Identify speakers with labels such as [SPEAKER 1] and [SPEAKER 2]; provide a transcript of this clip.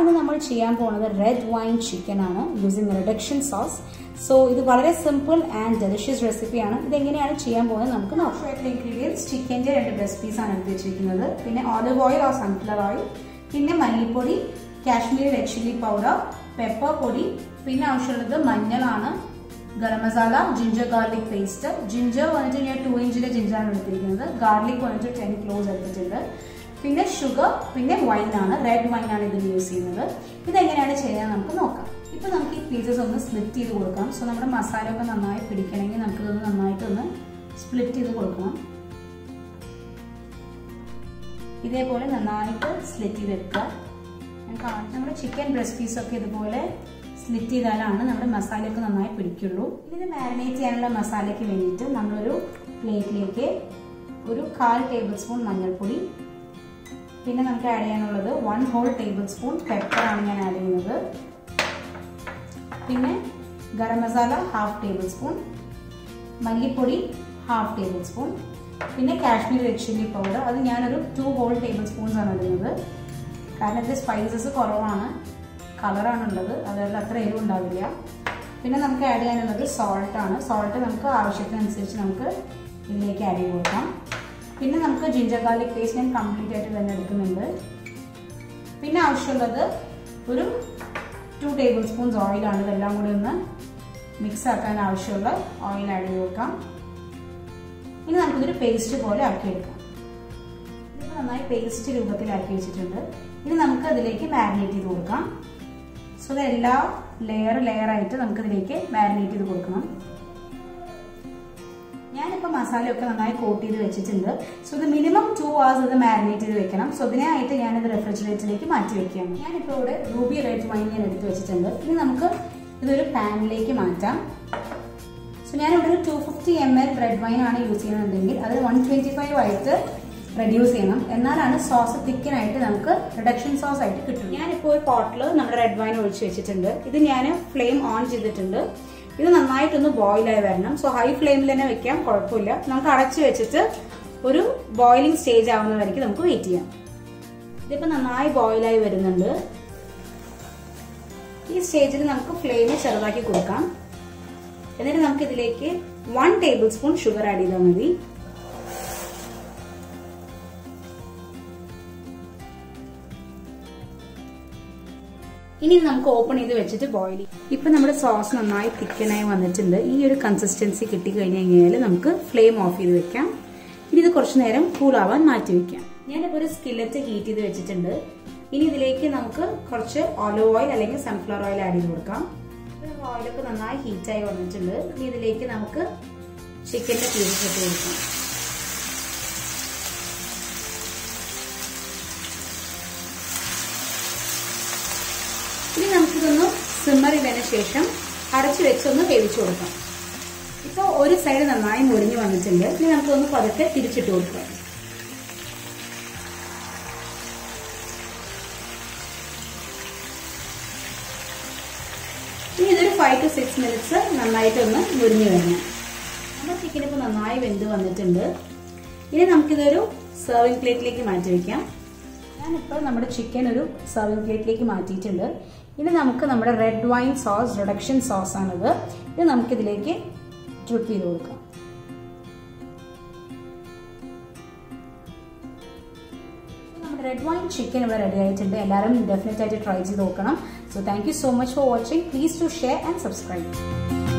[SPEAKER 1] ഇന്ന് നമ്മൾ ചെയ്യാൻ പോകുന്നത് റെഡ് വൈൻ ചിക്കൻ ആണ് യൂസിങ് റിഡക്ഷൻ സോസ് സോ ഇത് വളരെ സിമ്പിൾ ആൻഡ് ഡെലിഷ്യസ് റെസിപ്പിയാണ് ഇത് എങ്ങനെയാണ് ചെയ്യാൻ പോകുന്നത് നമുക്ക് നോക്കാം ഇൻഗ്രീഡിയൻസ് ചിക്കൻ്റെ രണ്ട് ബ്രസ്റ്റ് പീസ് ആണ് എടുത്ത് വെച്ചിരിക്കുന്നത് പിന്നെ olive oil or sunflower oil പിന്നെ മല്ലിപ്പൊടി Kashmiri red chilli powder pepper പൊടി പിന്നെ ആവശ്യമുള്ളത് മഞ്ഞളാണ് garam masala ginger garlic paste ginger വന്നിട്ട് ഞാൻ ടു ഇഞ്ചിന്റെ ജിഞ്ചറാണ് എടുത്തിരിക്കുന്നത് ഗാർലിക് വന്നിട്ട് ടെൻ ക്ലോസ് എടുത്തിട്ടുണ്ട് പിന്നെ ഷുഗർ പിന്നെ വൈനാണ് റെഡ് വൈനാണ് ഇതിൽ യൂസ് ചെയ്യുന്നത് ഇതെങ്ങനെയാണ് ചെയ്യാൻ നമുക്ക് നോക്കാം ഇപ്പൊ നമുക്ക് ഈ പീസസ് ഒന്ന് സ്പ്ലിറ്റ് ചെയ്ത് കൊടുക്കാം സോ നമ്മുടെ മസാല ഒക്കെ നന്നായി പിടിക്കണമെങ്കിൽ നമുക്ക് ഇതൊന്ന് നന്നായിട്ടൊന്ന് സ്പ്ലിറ്റ് ചെയ്ത് കൊടുക്കണം ഇതേപോലെ നന്നായിട്ട് സ്ലിറ്റ് ചെയ്തെടുക്കുക ഞാൻ നമ്മുടെ ചിക്കൻ ബ്രസ്റ്റ് പീസൊക്കെ ഇതുപോലെ സ്ലിറ്റ് ചെയ്താലാണ് നമ്മുടെ മസാലയൊക്കെ നന്നായി പിടിക്കുള്ളൂ ഇത് മാരിനേറ്റ് ചെയ്യാനുള്ള മസാലയ്ക്ക് വേണ്ടിയിട്ട് നമ്മളൊരു പ്ലേറ്റിലേക്ക് ഒരു കാൽ ടേബിൾ സ്പൂൺ മഞ്ഞൾപ്പൊടി പിന്നെ നമുക്ക് ആഡ് ചെയ്യാനുള്ളത് വൺ ഹോൾ ടേബിൾ സ്പൂൺ പെപ്പറാണ് ഞാൻ ആഡ് ചെയ്യുന്നത് പിന്നെ garam masala half tablespoon മല്ലിപ്പൊടി ഹാഫ് ടേബിൾ സ്പൂൺ പിന്നെ കാശ്മീർ റെഡ് ചില്ലി പൗഡർ അത് ഞാനൊരു ടു ഹോൾ ടേബിൾ സ്പൂൺസ് ആണ് ഇടുന്നത് കാരണം ഇത് സ്പൈസസ് കുറവാണ് കളറാണ് ഉള്ളത് അതുകൊണ്ട് അത്ര എരിവ് ഉണ്ടാവില്ല പിന്നെ നമുക്ക് ആഡ് ചെയ്യാനുള്ളത് സോൾട്ട് ആണ് സോൾട്ട് നമുക്ക് ആവശ്യത്തിനനുസരിച്ച് നമുക്ക് ഇതിലേക്ക് ആഡ് ചെയ്ത് കൊടുക്കാം പിന്നെ നമുക്ക് ജിഞ്ചർ ഗാർലിക് പേസ്റ്റ് ഞാൻ കംപ്ലീറ്റ് ആയിട്ട് തന്നെ എടുക്കുന്നുണ്ട് പിന്നെ ആവശ്യമുള്ളത് ഒരു ടു ടേബിൾ സ്പൂൺസ് ഓയിലാണ് ഇതെല്ലാം കൂടി ഒന്ന് മിക്സ് ആക്കാൻ ആവശ്യമുള്ള ഓയിൽ ആഡ് ചെയ്ത് കൊടുക്കാം ഇനി നമുക്കിതൊരു പേസ്റ്റ് പോലെ ആക്കിയെടുക്കാം ഇതിപ്പോൾ നന്നായി പേസ്റ്റ് രൂപത്തിലാക്കി വെച്ചിട്ടുണ്ട് ഇനി നമുക്ക് അതിലേക്ക് മാരിനേറ്റ് ചെയ്ത് കൊടുക്കാം സോ എല്ലാ ലെയർ ലെയർ ആയിട്ട് നമുക്ക് ഇതിലേക്ക് മാരിനേറ്റ് ചെയ്ത് കൊടുക്കണം ഞാനിപ്പോൾ മസാലയൊക്കെ നന്നായി കോട്ട് ചെയ്ത് വെച്ചിട്ടുണ്ട് സോ ഇത് മിനിമം ടു അവേഴ്സ് ഇത് മാരിനേറ്റ് ചെയ്ത് വെക്കണം സോ ഇതിനായിട്ട് ഞാനിത് റെഫ്രിജറേറ്ററിലേക്ക് മാറ്റി വെക്കുകയാണ് ഞാനിപ്പോൾ ഇവിടെ റൂബി റെഡ് വൈൻ ഞാൻ എടുത്ത് വെച്ചിട്ടുണ്ട് ഇനി നമുക്ക് ഇതൊരു പാനിലേക്ക് മാറ്റാം സോ ഞാനിവിടെ ഒരു two fifty M L red wine ആണ് യൂസ് ചെയ്യുന്നുണ്ടെങ്കിൽ അത് വൺ ട്വൻറ്റി ഫൈവ് ആയിട്ട് റെഡ്യൂസ് ചെയ്യണം എന്നാലാണ് സോസ് തിക്കനായിട്ട് നമുക്ക് റിഡക്ഷൻ സോസ് ആയിട്ട് കിട്ടും ഞാനിപ്പോൾ ഒരു പോട്ടിൽ നമ്മുടെ റെഡ് വൈൻ ഒഴിച്ച് വെച്ചിട്ടുണ്ട് ഇത് ഞാൻ ഫ്ലെയിം ഓൺ ചെയ്തിട്ടുണ്ട് ഇത് നന്നായിട്ടൊന്ന് ബോയിലായി വരണം സോ ഹൈ ഫ്ലെയിമിൽ തന്നെ വെക്കാം കുഴപ്പമില്ല നമുക്ക് അടച്ചു വെച്ചിട്ട് ഒരു ബോയിലിംഗ് സ്റ്റേജ് ആവുന്ന വരയ്ക്ക് നമുക്ക് വെയിറ്റ് ചെയ്യാം ഇതിപ്പോൾ നന്നായി ബോയിലായി വരുന്നുണ്ട് ഈ സ്റ്റേജിൽ നമുക്ക് ഫ്ലെയിം ചെറുതാക്കി കൊടുക്കാം എന്നിട്ട് നമുക്ക് ഇതിലേക്ക് one tablespoon sugar add ചെയ്താൽ മതി ഇനി നമുക്ക് ഓപ്പൺ ചെയ്ത് വെച്ചിട്ട് ബോയിൽ ഇപ്പൊ നമ്മുടെ സോസ് നന്നായി തിക്കനായി വന്നിട്ടുണ്ട് ഈ ഒരു കൺസിസ്റ്റൻസി കിട്ടി കഴിഞ്ഞു കഴിഞ്ഞാൽ നമുക്ക് ഫ്ലെയിം ഓഫ് ചെയ്ത് വെക്കാം ഇനി ഇത് കുറച്ചു നേരം കൂളാവാൻ മാറ്റി വെക്കാം ഞാനിപ്പോൾ ഒരു സ്കില്ലറ്റ് ഹീറ്റ് ചെയ്ത് വെച്ചിട്ടുണ്ട് ഇനി ഇതിലേക്ക് നമുക്ക് കുറച്ച് ഓലിവ് ഓയിൽ അല്ലെങ്കിൽ സൺഫ്ലവർ ഓയിൽ ആഡ് ചെയ്ത് കൊടുക്കാം ഓയിലൊക്കെ നന്നായി ഹീറ്റായി വന്നിട്ടുണ്ട് ഇനി ഇതിലേക്ക് നമുക്ക് ചിക്കൻ്റെ പീസസ് ഇട്ട് കൊടുക്കാം ഇനി നമുക്കിതൊന്ന് സിമ്മർ ചെയ്തതിന് ശേഷം അടച്ചു വെച്ചൊന്ന് വേവിച്ചു കൊടുക്കാം ഇപ്പോൾ ഒരു സൈഡ് നന്നായി മുരിഞ്ഞു വന്നിട്ടുണ്ട് ഇനി നമുക്കൊന്ന് പതുക്കെ തിരിച്ചിട്ട് കൊടുക്കാം ഇനി ഇതൊരു ഫൈവ് ടു സിക്സ് മിനിറ്റ്സ് നന്നായിട്ടൊന്ന് മുരിഞ്ഞു വരണം നമ്മുടെ ചിക്കൻ ഇപ്പോൾ നന്നായി വെന്ത് വന്നിട്ടുണ്ട് ഇനി നമുക്കിതൊരു സെർവിങ് പ്ലേറ്റിലേക്ക് മാറ്റി വയ്ക്കാം ഞാനിപ്പോൾ നമ്മുടെ ചിക്കൻ ഒരു സെർവിങ് പ്ലേറ്റിലേക്ക് മാറ്റിയിട്ടുണ്ട് ഇനി നമുക്ക് നമ്മുടെ red wine sauce reduction sauce ആണിത് ഇത് നമുക്കിതിലേക്ക് ഡ്രിപ്പ് ചെയ്ത് കൊടുക്കാം നമ്മുടെ റെഡ് വൈൻ ചിക്കൻ ഇവിടെ റെഡി ആയിട്ടുണ്ട് എല്ലാവരും ഡെഫിനറ്റ് ആയിട്ട് ട്രൈ ചെയ്ത് നോക്കണം so thank you so much for watching please to share and subscribe